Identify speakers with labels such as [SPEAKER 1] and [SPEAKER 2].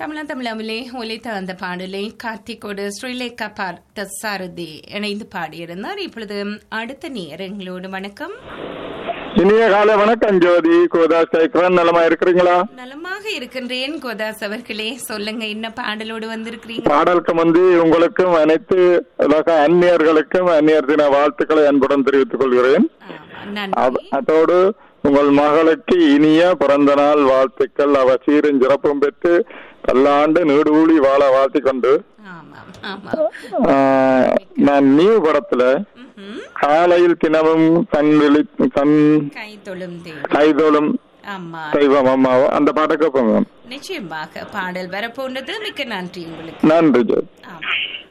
[SPEAKER 1] தமிழா தமிழாவிலே ஒலித்த அந்த பாடலை கார்த்திகோடு ஸ்ரீலேகா பார்த்த சாரதி இணைந்து பாடியிருந்தார் இப்பொழுது அடுத்த நேரங்களோடு வணக்கம்
[SPEAKER 2] இனிய கால வணக்கம் ஜோதி கோதாஸ் கேட்கிறேன் நலமா இருக்கிறீங்களா
[SPEAKER 1] நலமாக இருக்கின்றேன் கோதாஸ் அவர்களே சொல்லுங்க என்ன பாடலோடு வந்திருக்கிறீங்க
[SPEAKER 2] பாடலுக்கு வந்து உங்களுக்கும் அனைத்து உலக அந்நியர்களுக்கும் அந்நியர் தின வாழ்த்துக்களை அன்புடன் தெரிவித்துக் கொள்கிறேன்
[SPEAKER 1] ஆமா,
[SPEAKER 2] அத-
[SPEAKER 1] நன்றி
[SPEAKER 2] அதோடு உங்கள் மகளுக்கு இனிய பிறந்த நாள் வாழ்த்துக்கள் அவ சீரும் சிறப்பும் பெற்று பல்லாண்டு நீடூழி வாழ வாழ்த்திக் கொண்டு
[SPEAKER 1] ஆமாம் ஆமா
[SPEAKER 2] ஆஹ், நான் நியூ படத்துல
[SPEAKER 1] ம்ஹும்.
[SPEAKER 2] காலையில் தினமும் கண் விழி கண்
[SPEAKER 1] கை தொழும் தேவி
[SPEAKER 2] கைதோளும்
[SPEAKER 1] ஆமா
[SPEAKER 2] தெய்வம் அம்மாவோ அந்த பாட்டை கேட்போம்
[SPEAKER 1] நிச்சயமாக பாடல் வரப்போனது மிக்க நன்றி உங்களுக்கு
[SPEAKER 2] நன்றி ஜோதி
[SPEAKER 1] ஆமா